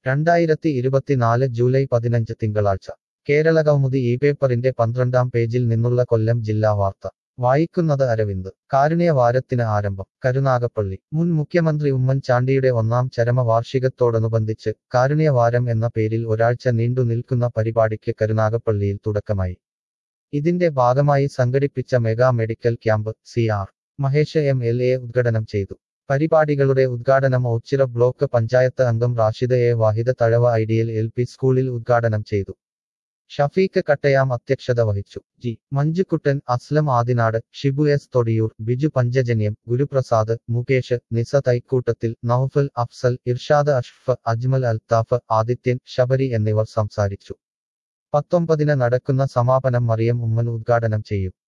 രണ്ടായിരത്തി ഇരുപത്തിനാല് ജൂലൈ പതിനഞ്ച് തിങ്കളാഴ്ച കേരള കൗമുദി ഈ പേപ്പറിന്റെ പന്ത്രണ്ടാം പേജിൽ നിന്നുള്ള കൊല്ലം ജില്ലാ വാർത്ത വായിക്കുന്നത് അരവിന്ദ് കാരുണ്യ വാരത്തിന് ആരംഭം കരുനാഗപ്പള്ളി മുൻ മുഖ്യമന്ത്രി ഉമ്മൻചാണ്ടിയുടെ ഒന്നാം ചരമവാർഷികത്തോടനുബന്ധിച്ച് കാരുണ്യ വാരം എന്ന പേരിൽ ഒരാഴ്ച നീണ്ടു നിൽക്കുന്ന പരിപാടിക്ക് കരുനാഗപ്പള്ളിയിൽ തുടക്കമായി ഇതിന്റെ ഭാഗമായി സംഘടിപ്പിച്ച mega medical camp C R Mahesh M L A ഉദ്ഘാടനം ചെയ്തു പരിപാടികളുടെ ഉദ്ഘാടനം ഓച്ചിറ ബ്ലോക്ക് പഞ്ചായത്ത് അംഗം Rashid A Wahid Thazhava ideal L P സ്കൂളിൽ ഉദ്ഘാടനം ചെയ്തു ഷഫീഖ് കട്ടയാം അധ്യക്ഷത വഹിച്ചു ജി മഞ്ജുക്കുട്ടൻ അസ്ലം ആദിനാട് ഷിബു എസ് തൊടിയൂർ ബിജു പഞ്ചജന്യം ഗുരുപ്രസാദ് മുകേഷ് നിസ തൈക്കൂട്ടത്തിൽ നൌഫൽ അഫ്സൽ ഇർഷാദ് അഷ്ഫ് അജ്മൽ അൽത്താഫ് ആദിത്യൻ ശബരി എന്നിവർ സംസാരിച്ചു പത്തൊമ്പതിന് നടക്കുന്ന സമാപനം മറിയം ഉമ്മൻ ഉദ്ഘാടനം ചെയ്യും